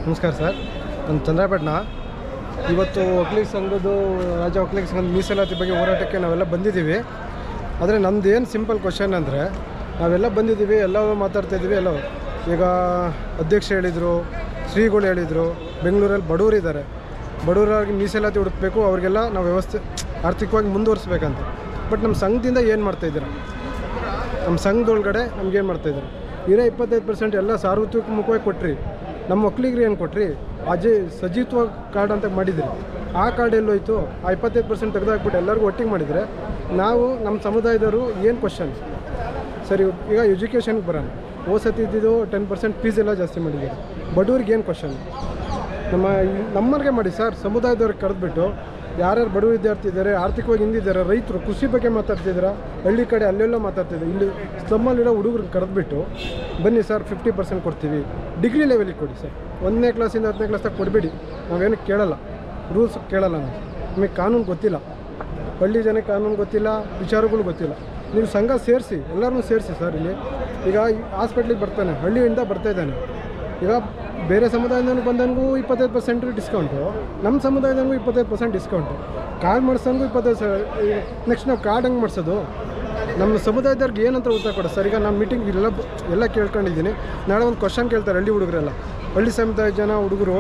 ನಮಸ್ಕಾರ ಸರ್ ನಾನು ಚಂದ್ರಪಟ್ಟಣ ಇವತ್ತು ಒಕ್ಕಲಿಗ ಸಂಘದ್ದು ರಾಜ್ಯ ಒಕ್ಕಲಿಗ ಸಂಘದ ಮೀಸಲಾತಿ ಬಗ್ಗೆ ಹೋರಾಟಕ್ಕೆ ನಾವೆಲ್ಲ ಬಂದಿದ್ದೀವಿ ಆದರೆ ನಮ್ದು ಏನು ಸಿಂಪಲ್ ಕ್ವಶನ್ ಅಂದರೆ ನಾವೆಲ್ಲ ಬಂದಿದ್ದೀವಿ ಎಲ್ಲವೂ ಮಾತಾಡ್ತಾ ಇದ್ದೀವಿ ಎಲ್ಲ ಈಗ ಅಧ್ಯಕ್ಷ ಹೇಳಿದರು ಶ್ರೀಗಳು ಹೇಳಿದರು ಬೆಂಗಳೂರಲ್ಲಿ ಬಡವರು ಇದ್ದಾರೆ ಬಡವರಾಗಿ ಮೀಸಲಾತಿ ಹುಡುಕಬೇಕು ಅವ್ರಿಗೆಲ್ಲ ನಾವು ವ್ಯವಸ್ಥೆ ಆರ್ಥಿಕವಾಗಿ ಮುಂದುವರಿಸ್ಬೇಕಂತ ಬಟ್ ನಮ್ಮ ಸಂಘದಿಂದ ಏನು ಮಾಡ್ತಾಯಿದ್ದೀರಾ ನಮ್ಮ ಸಂಘದೊಳಗಡೆ ನಮ್ಗೇನು ಮಾಡ್ತಾಯಿದ್ದಾರೆ ಇರೋ ಇಪ್ಪತ್ತೈದು ಪರ್ಸೆಂಟ್ ಎಲ್ಲ ಸಾರ್ವತ್ರಿಕಮುಖವಾಗಿ ಕೊಟ್ರಿ ನಮ್ಮ ಒಕ್ಕಲಿಗರು ಏನು ಕೊಟ್ರಿ ಅಜೆ ಸಜೀತ್ವ ಕಾರ್ಡ್ ಅಂತ ಮಾಡಿದ್ರಿ ಆ ಕಾರ್ಡ್ ಎಲ್ಲೋಯ್ತು ಆ ಇಪ್ಪತ್ತೈದು ಪರ್ಸೆಂಟ್ ತೆಗೆದಾಕ್ಬಿಟ್ಟು ಎಲ್ಲರಿಗೂ ಒಟ್ಟಿಗೆ ಮಾಡಿದರೆ ನಾವು ನಮ್ಮ ಸಮುದಾಯದವರು ಏನು ಕ್ವಶನ್ ಸರಿ ಈಗ ಎಜುಕೇಷನ್ಗೆ ಬರೋಣ ಓ ಸತಿ ಇದ್ದಿದ್ದು ಟೆನ್ ಪರ್ಸೆಂಟ್ ಫೀಸ್ ಎಲ್ಲ ಜಾಸ್ತಿ ಮಾಡಿದ್ದಾರೆ ಬಡವ್ರಿಗೆ ಏನು ಕ್ವಶನ್ ನಮ್ಮ ನಮ್ಮವ್ರಿಗೆ ಮಾಡಿ ಸರ್ ಸಮುದಾಯದವ್ರಿಗೆ ಕರೆದ್ಬಿಟ್ಟು ಯಾರ್ಯಾರು ಬಡವ ವಿದ್ಯಾರ್ಥಿ ಇದ್ದಾರೆ ಆರ್ಥಿಕವಾಗಿ ಹಿಂದಿದ್ದಾರೆ ರೈತರು ಕೃಷಿ ಬಗ್ಗೆ ಮಾತಾಡ್ತಿದ್ದೀರಾ ಹಳ್ಳಿ ಕಡೆ ಅಲ್ಲೆಲ್ಲ ಮಾತಾಡ್ತಿದ್ದಾರೆ ಇಲ್ಲಿ ಸ್ಲಮ್ಮಲ್ಲಿರೋ ಹುಡುಗರನ್ನ ಕರೆದ್ಬಿಟ್ಟು ಬನ್ನಿ ಸರ್ ಫಿಫ್ಟಿ ಪರ್ಸೆಂಟ್ ಕೊಡ್ತೀವಿ ಡಿಗ್ರಿ ಲೆವೆಲಿಗೆ ಕೊಡಿ ಸರ್ ಒಂದನೇ ಕ್ಲಾಸಿಂದ ಹತ್ತನೇ ಕ್ಲಾಸ್ ತನಕ ಕೊಡಬೇಡಿ ನಾವೇನು ಕೇಳಲ್ಲ ರೂಲ್ಸ್ ಕೇಳಲ್ಲ ನಾವು ನಿಮಗೆ ಕಾನೂನು ಗೊತ್ತಿಲ್ಲ ಹಳ್ಳಿ ಜನಕ್ಕೆ ಕಾನೂನು ಗೊತ್ತಿಲ್ಲ ವಿಚಾರಗಳು ಗೊತ್ತಿಲ್ಲ ನೀವು ಸಂಘ ಸೇರಿಸಿ ಎಲ್ಲರನ್ನೂ ಸೇರಿಸಿ ಸರ್ ಇಲ್ಲಿ ಈಗ ಹಾಸ್ಪಿಟ್ಲಿಗೆ ಬರ್ತಾನೆ ಹಳ್ಳಿಯಿಂದ ಬರ್ತಾ ಇದ್ದಾನೆ ಈಗ ಬೇರೆ ಸಮುದಾಯದವನು ಬಂದವನಿಗೂ ಇಪ್ಪತ್ತೈದು ಪರ್ಸೆಂಟ್ ಡಿಸ್ಕೌಂಟು ನಮ್ಮ ಸಮುದಾಯದವನಿಗೂ ಇಪ್ಪತ್ತೈದು ಪರ್ಸೆಂಟ್ ಡಿಸ್ಕೌಂಟು ಕಾರ್ಡ್ ಮಾಡಿಸೋಂಗೂ ಇಪ್ಪತ್ತೈದು ಸ ನೆಕ್ಸ್ಟ್ ನಾವು ಕಾರ್ಡ್ ಹೆಂಗೆ ಮಾಡಿಸೋದು ನಮ್ಮ ಸಮುದಾಯದವ್ರಿಗೆ ಏನಂತ ಉತ್ತರ ಕೊಡ ಸರ್ ಈಗ ನಾನು ಮೀಟಿಂಗ್ ಎಲ್ಲ ಬ- ಎಲ್ಲ ಕೇಳ್ಕೊಂಡಿದ್ದೀನಿ ನಾಳೆ ಒಂದು ಕ್ವಶನ್ ಕೇಳ್ತಾರೆ ಹಳ್ಳಿ ಹುಡುಗರೆಲ್ಲ ಹಳ್ಳಿ ಸಮುದಾಯ ಜನ ಹುಡುಗರು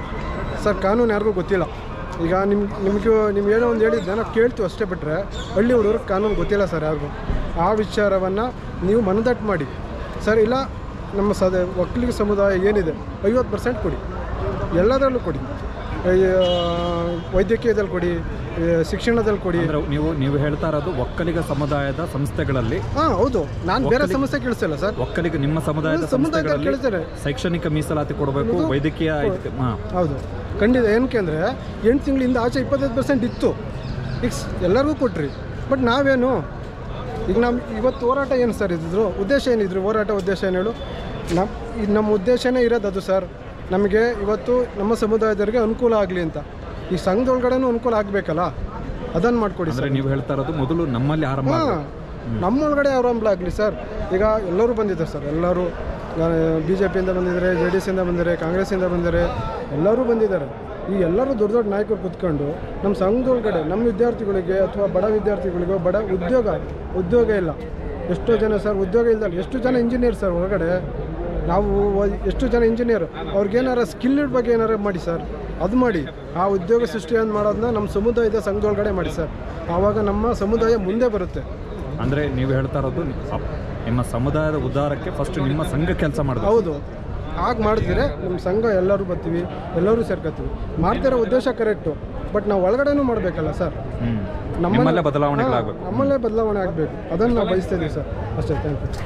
ಸರ್ ಕಾನೂನು ಯಾರಿಗೂ ಗೊತ್ತಿಲ್ಲ ಈಗ ನಿಮ್ಮ ನಿಮಗೂ ನೀವು ಏನೋ ಒಂದು ಹೇಳಿದ್ದೆ ನಾವು ಕೇಳ್ತೀವಿ ಅಷ್ಟೇ ಬಿಟ್ಟರೆ ಹಳ್ಳಿ ಹುಡುಗರಿಗೆ ಕಾನೂನು ಗೊತ್ತಿಲ್ಲ ಸರ್ ಯಾರಿಗೂ ಆ ವಿಚಾರವನ್ನು ನೀವು ಮನದಟ್ಟು ಮಾಡಿ ಸರ್ ಇಲ್ಲ ನಮ್ಮ ಸದ ಒಕ್ಕಲಿಗ ಸಮುದಾಯ ಏನಿದೆ ಐವತ್ತು ಪರ್ಸೆಂಟ್ ಕೊಡಿ ಎಲ್ಲದರಲ್ಲೂ ಕೊಡಿ ಈ, ಆ, ವೈದ್ಯಕೀಯದಲ್ಲಿ ಕೊಡಿ ಈ, ಶಿಕ್ಷಣದಲ್ಲಿ ಕೊಡಿ ಅಂದ್ರೆ ನೀವು ನೀವು ಹೇಳ್ತಾ ಇರೋದು ಒಕ್ಕಲಿಗ ಸಮುದಾಯದ ಸಂಸ್ಥೆಗಳಲ್ಲಿ ಹಾಂ ಹೌದು ನಾನು ಬೇರೆ ಸಮಸ್ಯೆ ಕೇಳಿಸ್ತಿಲ್ಲ ಸರ್ ಒಕ್ಕಲಿಗ ನಿಮ್ಮ ಸಮುದಾಯದ ಸಮುದಾಯದಲ್ಲಿ ಸಂಸ್ಥೆಗಳಲ್ಲಿ ಕೇಳ್ತಾರೆ ಶೈಕ್ಷಣಿಕ ಮೀಸಲಾತಿ ಕೊಡಬೇಕು ವೈದ್ಯಕೀಯ ಇದಕ್ಕೆ- ಹಾ ಹೌದು ಖಂಡಿತ ಏನಕ್ಕೆ ಅಂದರೆ ಎಂಟು ತಿಂಗಳಿಂದ ಆಚೆ ಇಪ್ಪತ್ತೈದು ಪರ್ಸೆಂಟ್ ಇತ್ತು ಈಗ ಸ್- ಎಲ್ಲರಿಗೂ ಕೊಟ್ರಿ ಬಟ್ ನಾವೇನು ಈಗ ನಮ್ಮ ಇವತ್ತು ಹೋರಾಟ ಏನು ಸರ್ ಇದ್ದಿದ್ರು ಉದ್ದೇಶ ಏನಿದ್ರು ಹೋರಾಟ ಉದ್ದೇಶ ಏನು ಹೇಳು ನಮ್ಮ ಈ ನಮ್ಮ ಉದ್ದೇಶನೇ ಇರೋದು ಅದು ಸರ್ ನಮಗೆ ಇವತ್ತು ನಮ್ಮ ಸಮುದಾಯದವರಿಗೆ ಅನುಕೂಲ ಆಗಲಿ ಅಂತ ಈ ಸಂಘದೊಳಗಡೆನೂ ಅನುಕೂಲ ಆಗಬೇಕಲ್ಲ ಅದನ್ನು ಮಾಡಿಕೊಡಿ ಅಂದ್ರೆ ಸರ್ ನೀವು ಹೇಳ್ತಾ ಇರೋದು ಮೊದಲು ನಮ್ಮಲ್ಲಿ ಆರಂಭ ಹಾಂ ಆಗ್ಬೇಕು. ನಮ್ಮೊಳಗಡೆ ಆರಂಭ ಆಗಲಿ ಸರ್ ಈಗ ಎಲ್ಲರೂ ಬಂದಿದ್ದಾರೆ ಸರ್ ಎಲ್ಲರೂ ಬಿ ಜೆ ಪಿಯಿಂದ ಬಂದಿದ್ದಾರೆ ಜೆ ಡಿ ಎಸ್ಸಿಂದ ಬಂದಿದ್ದಾರೆ ಕಾಂಗ್ರೆಸ್ಸಿಂದ ಬಂದಿದ್ದಾರೆ ಎಲ್ಲರೂ ಬಂದಿದ್ದಾರೆ ಈ ಎಲ್ಲರೂ ದೊಡ್ಡ ದೊಡ್ಡ ನಾಯಕರು ಕೂತ್ಕೊಂಡು ನಮ್ಮ ಸಂಘದೊಳಗಡೆ ನಮ್ಮ ವಿದ್ಯಾರ್ಥಿಗಳಿಗೆ ಅಥವಾ ಬಡ ವಿದ್ಯಾರ್ಥಿಗಳಿಗೋ ಬಡ ಉದ್ಯೋಗ ಉದ್ಯೋಗ ಇಲ್ಲ ಎಷ್ಟೋ ಜನ ಸರ್ ಉದ್ಯೋಗ ಇಲ್ದಲ್ಲ ಎಷ್ಟು ಜನ ಇಂಜಿನಿಯರ್ ಸರ್ ಹೊರಗಡೆ ನಾವು ಓದಿ- ಎಷ್ಟು ಜನ ಇಂಜಿನಿಯರ್ ಅವ್ರಿಗೇನಾರ ಸ್ಕಿಲ್ಡ್ ಬಗ್ಗೆ ಏನಾರ ಮಾಡಿ ಸರ್ ಅದು ಮಾಡಿ ಆ ಉದ್ಯೋಗ ಸೃಷ್ಟಿಯನ್ನು ಮಾಡೋದನ್ನ ನಮ್ಮ ಸಮುದಾಯದ ಸಂಘದೊಳಗಡೆ ಮಾಡಿ ಸರ್ ಆವಾಗ ನಮ್ಮ ಸಮುದಾಯ ಮುಂದೆ ಬರುತ್ತೆ ಅಂದ್ರೆ ನೀವು ಹೇಳ್ತಾ ಇರೋದು ಅಪ್- ನಿಮ್ಮ ಸಮುದಾಯದ ಉದ್ಧಾರಕ್ಕೆ ಫಸ್ಟ್ ನಿಮ್ಮ ಸಂಘ ಕೆಲಸ ಮಾಡಬೇಕು ಹೌದು ಆಗ ಮಾಡಿದ್ರೆ ನಮ್ಮ ಸಂಘ ಎಲ್ಲರೂ ಬರ್ತೀವಿ ಎಲ್ಲರೂ ಸೇರ್ಕೊತೀವಿ ಮಾಡ್ತಿರೋ ಉದ್ದೇಶ ಕರೆಕ್ಟು ಬಟ್ ನಾವು ಒಳಗಡೆನೂ ಮಾಡಬೇಕಲ್ಲ ಸರ್ ಹ್ಮ್ ನಮ್ಮಲ್ಲೇ- ನಿಮ್ಮಲ್ಲೇ ಬದಲಾವಣೆಗಳಾಗಬೇಕು ಹಾ, ನಮ್ಮಲ್ಲೇ ಬದಲಾವಣೆ ಆಗಬೇಕು ಅದನ್ನು ನಾವು ಬಯಸ್ತಾ ಇದ್ದೀವಿ ಸರ್ ಅಷ್ಟೇ ಥ್ಯಾಂಕ್ ಯು